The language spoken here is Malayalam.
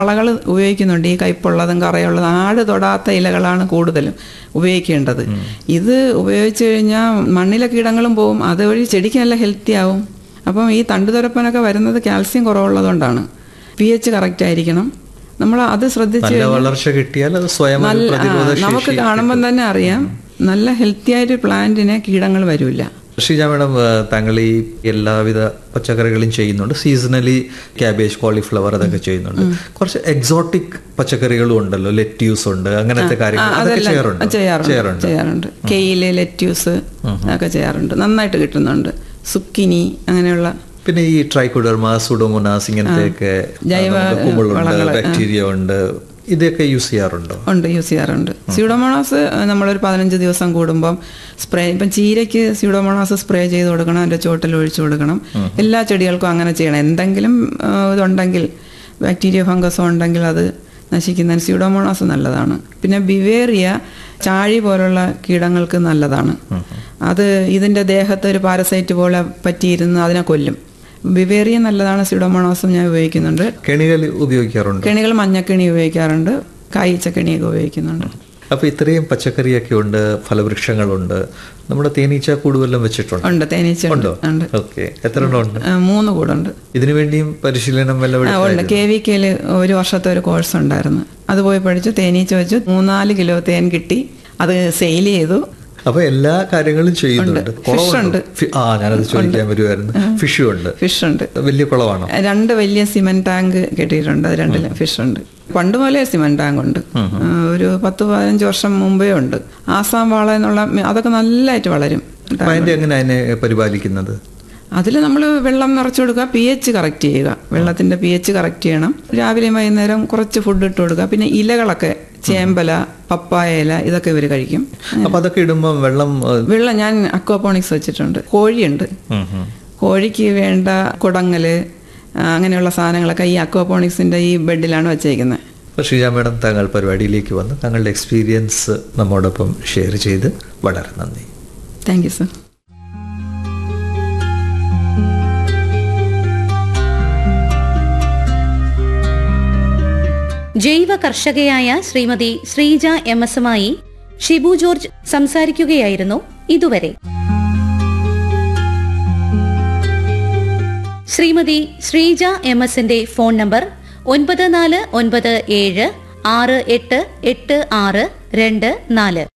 വളകൾ ഉപയോഗിക്കുന്നുണ്ട് ഈ കയ്പുള്ളതും കറയുള്ളതും ആട് തൊടാത്ത ഇലകളാണ് കൂടുതലും ഉപയോഗിക്കേണ്ടത് ഇത് ഉപയോഗിച്ച് കഴിഞ്ഞാൽ മണ്ണിലെ കീടങ്ങളും പോവും അതുവഴി ചെടിക്ക് നല്ല ഹെൽത്തി ആവും അപ്പം ഈ തണ്ടുതുരപ്പനൊക്കെ വരുന്നത് കാൽസ്യം കുറവുള്ളതുകൊണ്ടാണ് പി എച്ച് കറക്റ്റ് ആയിരിക്കണം നമ്മൾ അത് ശ്രദ്ധിച്ച് നല്ല വളർച്ച കിട്ടിയാൽ അത് സ്വയം ഒരു നല്ല ആ, പ്രതിരോധ നമുക്ക് ശേഷി കാണുമ്പോൾ തന്നെ അറിയാം നല്ല ഹെൽത്തി ആയിട്ട് പ്ലാന്റിനെ കീടങ്ങൾ വരില്ല ഷീജ മാഡം ആ, താങ്കൾ ഈ എല്ലാവിധ പച്ചക്കറികളും ചെയ്യുന്നുണ്ട് സീസണലി ക്യാബേജ് കോളിഫ്ലവർ അതൊക്കെ ചെയ്യുന്നുണ്ട് കുറച്ച് എക്സോട്ടിക് പച്ചക്കറികളും ഉണ്ടല്ലോ ലെറ്റ്യൂസ് ഉണ്ട് അങ്ങനത്തെ കാര്യങ്ങൾ അതൊക്കെ ചെയ്യാറുണ്ട് ചെയ്യാറുണ്ട് ചെയ്യാറുണ്ട് കെയില് ലെറ്റ്യൂസ് ഒക്കെ ചെയ്യാറുണ്ട് നന്നായിട്ട് കിട്ടുന്നുണ്ട് സുക്കിനി അങ്ങനെയുള്ള പിന്നെ ഈ ട്രൈക്കോഡർമ സുഡോമോനാസ് ഇങ്ങനത്തെയൊക്കെ ജൈവ, നമുക്ക് കുമിളുണ്ട് ബാക്ടീരിയ ഉണ്ട് ഇതൊക്കെ യൂസ് ചെയ്യാറുണ്ടോ ഉണ്ട് യൂസ് ചെയ്യാറുണ്ട് സ്യൂഡോമോണാസ് നമ്മളൊരു പതിനഞ്ച് ദിവസം കൂടുമ്പം സ്പ്രേ ഇപ്പം ചീരയ്ക്ക് സ്യൂഡോമോണാസ് സ്പ്രേ ചെയ്ത് കൊടുക്കണം അതിൻ്റെ ചോട്ടിൽ ഒഴിച്ചു കൊടുക്കണം എല്ലാ ചെടികൾക്കും അങ്ങനെ ചെയ്യണം എന്തെങ്കിലും ആ, ഇതുണ്ടെങ്കിൽ ബാക്ടീരിയ ഫംഗസോ ഉണ്ടെങ്കിൽ അത് നശിക്കുന്നതിന് സ്യൂഡോമോണാസ് നല്ലതാണ് പിന്നെ ബിവേറിയ ചാഴി പോലുള്ള കീടങ്ങൾക്ക് നല്ലതാണ് അത് ഇതിൻ്റെ ദേഹത്ത് ഒരു പാരസൈറ്റ് പോലെ പറ്റിയിരുന്ന് അതിനെ കൊല്ലും ബിവേറിയ നല്ലതാണ് സ്യൂഡോമോണാസും ഞാൻ ഉപയോഗിക്കുന്നുണ്ട് കെണികൾ ഉപയോഗിക്കാറുണ്ട് കെണികൾ മഞ്ഞക്കെണി ഉപയോഗിക്കാറുണ്ട് കായ്ച്ചക്കെണിയൊക്കെ ഉപയോഗിക്കുന്നുണ്ട് അപ്പൊ ഇത്രയും പച്ചക്കറിയൊക്കെ ഉണ്ട് ഫലവൃക്ഷങ്ങളുണ്ട് നമ്മുടെ തേനീച്ച കൂടുവെല്ലാം വെച്ചിട്ടുണ്ട് ഉണ്ട് തേനീച്ച ഉണ്ട് ഉണ്ടോ ഉണ്ട് ഓക്കെ എത്ര എണ്ണം ഉണ്ട് ആ, മൂന്ന് കൂടുണ്ട് ഇതിനു വേണ്ടിയും പരിശീലനം വല്ല ആ, ഉണ്ട് കെ വി കെയിൽ ഒരു വർഷത്തെ ഒരു കോഴ്സ് ഉണ്ടായിരുന്നു അത് പോയി പഠിച്ചു തേനീച്ച വെച്ചു മൂന്നാല് കിലോ തേൻ കിട്ടി അത് സെയിൽ ചെയ്തു അപ്പൊ എല്ലാ കാര്യങ്ങളും ചെയ്യുന്നുണ്ട് കുളമുണ്ടോ? ഫി- ആ ഞാനത് ചോദിക്കാൻ വരുമായിരുന്നു ഫിഷും ഉണ്ട് ഫിഷ് ഉണ്ട് വലിയ കുളമാണോ രണ്ട് വലിയ സിമെന്റ് ടാങ്ക് കെട്ടിയിട്ടുണ്ട് അത് രണ്ടിലും ഫിഷ് ഉണ്ട് പണ്ട് മുതലേ സിമെന്റ് ടാങ്ക് ഉണ്ട് ആ, ഒരു പത്ത് പതിനഞ്ച് വർഷം മുമ്പേ ഉണ്ട് ആസാം വാള എന്നുള്ള മി- അതൊക്കെ നല്ലതായിട്ട് വളരും അപ്പൊ അതിന്റെ എങ്ങനെ അതിനെ പരിപാലിക്കുന്നത് അതിൽ നമ്മൾ വെള്ളം നിറച്ചു കൊടുക്കുക പി എച്ച് കറക്റ്റ് ചെയ്യുക വെള്ളത്തിന്റെ പി എച്ച് കറക്റ്റ് ചെയ്യണം രാവിലെയും വൈകുന്നേരം കുറച്ച് ഫുഡ് ഇട്ട് കൊടുക്കുക പിന്നെ ഇലകളൊക്കെ ചേമ്പല പപ്പായ ഇല ഇതൊക്കെ ഇവർ കഴിക്കും അപ്പൊ അതൊക്കെ ഇടുമ്പോ വെള്ളം ഏ, വെള്ളം ഞാൻ അക്വാപോണിക്സ് വെച്ചിട്ടുണ്ട് കോഴിയുണ്ട് ഉം, ഉം. കോഴിക്ക് വേണ്ട കുടങ്ങല് ആ, അങ്ങനെയുള്ള സാധനങ്ങളൊക്കെ ഈ അക്വാപോണിക്സിന്റെ ഈ ബെഡിലാണ് വെച്ചേക്കുന്നത് അപ്പൊ ഷീജ മാഡം താങ്കൾ പരിപാടിയിലേക്ക് വന്ന് താങ്കളുടെ എക്സ്പീരിയൻസ് നമ്മോടൊപ്പം ഷെയർ ചെയ്ത് വളരെ നന്ദി താങ്ക് യു സർ ജൈവ കർഷകയായ ശ്രീമതി ശ്രീജ എം എസുമായി ഷിബു ജോർജ് സംസാരിക്കുകയായിരുന്നു ഇതുവരെ ശ്രീമതി ശ്രീജ എം എസിന്റെ ഫോൺ നമ്പർ ഒൻപത് നാല് ഒൻപത് ഏഴ് ആറ് എട്ട് എട്ട് ആറ് രണ്ട് നാല്